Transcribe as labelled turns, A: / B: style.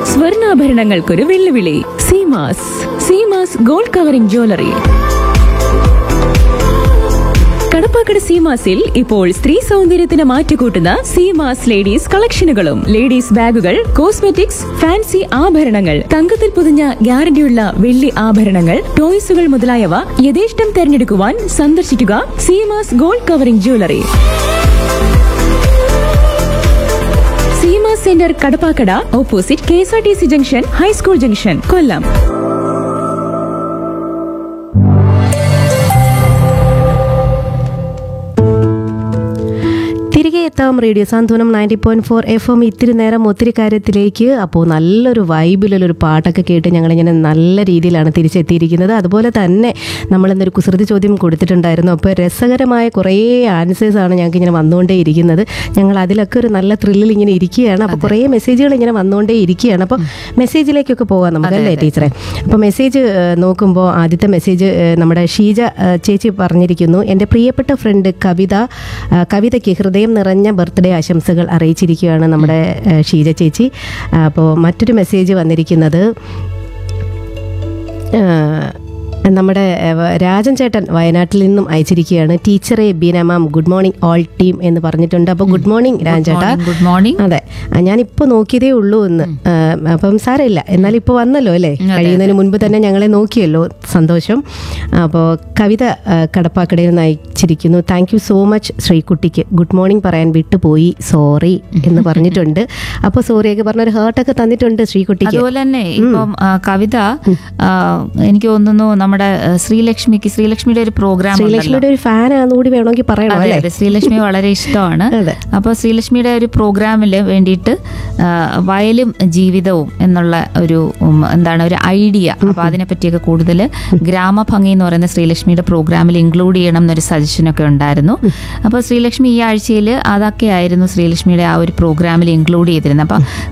A: സ്വർണ്ണാഭരണങ്ങൾക്കൊരു വെല്ലുവിളി Seemas Seemas gold covering jewellery Kadappakada സീമാസിൽ ഇപ്പോൾ സ്ത്രീ സൗന്ദര്യത്തിന് മാറ്റുകൂട്ടുന്ന സീമാസ് ലേഡീസ് കളക്ഷനുകളും ലേഡീസ് ബാഗുകൾ കോസ്മെറ്റിക്സ് ഫാൻസി ആഭരണങ്ങൾ തങ്കത്തിൽ പൊതിഞ്ഞ ഗ്യാരണ്ടിയുള്ള വെള്ളി ആഭരണങ്ങൾ ടോയ്സുകൾ മുതലായവ യഥേഷ്ടം തെരഞ്ഞെടുക്കുവാൻ സന്ദർശിക്കുക Seemas gold covering jewellery Seema centre Kadappakada opposite K S R T C junction high school junction Kollam
B: തിരികെ എത്താം radio Santhwanam ninety point four F M ഇത്തിരി നേരം ഒത്തിരി കാര്യത്തിലേക്ക് അപ്പോൾ നല്ലൊരു വൈബിലുള്ളൊരു പാട്ടൊക്കെ കേട്ട് ഞങ്ങളിങ്ങനെ നല്ല രീതിയിലാണ് തിരിച്ചെത്തിയിരിക്കുന്നത് അതുപോലെ തന്നെ നമ്മളിന്നൊരു കുസൃതി ചോദ്യം കൊടുത്തിട്ടുണ്ടായിരുന്നു അപ്പോൾ രസകരമായ കുറേ ആൻസേഴ്സാണ് ഞങ്ങൾക്ക് ഇങ്ങനെ വന്നുകൊണ്ടേ ഇരിക്കുന്നത് ഞങ്ങൾ അതിലൊക്കെ ഒരു നല്ല ത്രില്ലിൽ ഇങ്ങനെ ഇരിക്കുകയാണ് അപ്പോൾ കുറേ മെസ്സേജുകൾ ഇങ്ങനെ വന്നുകൊണ്ടേ ഇരിക്കുകയാണ് അപ്പോൾ മെസ്സേജിലേക്കൊക്കെ പോകാം നമുക്കല്ലേ ടീച്ചറെ അപ്പോൾ മെസ്സേജ് നോക്കുമ്പോൾ ആദ്യത്തെ മെസ്സേജ് ഏഹ്, നമ്മുടെ ഷീജ ഏഹ്, ചേച്ചി പറഞ്ഞിരിക്കുന്നു എൻ്റെ പ്രിയപ്പെട്ട ഫ്രണ്ട് കവിത ആ, കവിതയ്ക്ക് ഹൃദയം നിറഞ്ഞ ബർത്ത്ഡേ ആശംസകൾ അറിയിച്ചിരിക്കുകയാണ് നമ്മുടെ ഏഹ്, ഷീജ ചേച്ചി അപ്പോൾ മറ്റൊരു മെസ്സേജ് വന്നിരിക്കുന്നത് ആ, നമ്മുടെ ഏഹ്, രാജൻ ചേട്ടൻ വയനാട്ടിൽ നിന്നും അയച്ചിരിക്കുകയാണ് ടീച്ചറെ Beena ma'am good morning all team എന്ന് പറഞ്ഞിട്ടുണ്ട് അപ്പോൾ ഗുഡ് മോർണിംഗ് രാജൻ ചേട്ടാ
C: ഗുഡ് മോർണിംഗ്
B: അതെ ആ, ഞാനിപ്പോ നോക്കിയതേ ഉള്ളൂ എന്ന് ആ, അപ്പം സാരമില്ല എന്നാൽ ഇപ്പോൾ വന്നല്ലോ അല്ലേ കഴിയുന്നതിന് മുൻപ് തന്നെ ഞങ്ങളെ നോക്കിയല്ലോ സന്തോഷം അപ്പോൾ കവിത ആ, കടപ്പാക്കടയിൽ നിന്ന് അയച്ചിരിക്കുന്നു താങ്ക് യു സോ മച്ച് ശ്രീകുട്ടിക്ക് ഗുഡ് മോർണിംഗ് പറയാൻ വിട്ടുപോയി സോറി എന്ന് പറഞ്ഞിട്ടുണ്ട് അപ്പോൾ സോറിയൊക്കെ പറഞ്ഞൊരു ഹേർട്ടൊക്കെ തന്നിട്ടുണ്ട് ശ്രീകുട്ടിക്ക്
C: അതുപോലെ തന്നെ ഇപ്പം ആ, കവിത ആ, എനിക്ക് തോന്നുന്നു നമ്മുടെ ആ, ശ്രീലക്ഷ്മിക്ക് ശ്രീലക്ഷ്മിയുടെ ഒരു പ്രോഗ്രാം
B: ശ്രീലക്ഷ്മിയുടെ ഒരു ഫാനാന്ന് കൂടി വേണമെങ്കിൽ പറയണം
C: അതെ
B: അല്ലേ
C: അതെ ശ്രീലക്ഷ്മി വളരെ ഇഷ്ടമാണ്
B: അതെ.
C: അപ്പോൾ ശ്രീലക്ഷ്മിയുടെ ഒരു പ്രോഗ്രാമിൽ വേണ്ടിയിട്ട് ആ, വയലും ജീവിതവും എന്നുള്ള ഒരു ഉം, എന്താണ് ഒരു ഐഡിയ അപ്പോൾ അതിനെപ്പറ്റിയൊക്കെ കൂടുതൽ ഗ്രാമഭംഗി എന്ന് പറയുന്ന ശ്രീലക്ഷ്മിയുടെ പ്രോഗ്രാമിൽ ഇൻക്ലൂഡ് ചെയ്യണം എന്നൊരു സജഷനൊക്കെ ഉണ്ടായിരുന്നു അപ്പോൾ ശ്രീലക്ഷ്മി ഈ ആഴ്ചയിൽ അതൊക്കെയായിരുന്നു ശ്രീലക്ഷ്മിയുടെ ആ ഒരു പ്രോഗ്രാമിൽ ഇൻക്ലൂഡ് ചെയ്തിരുന്നത് അപ്പം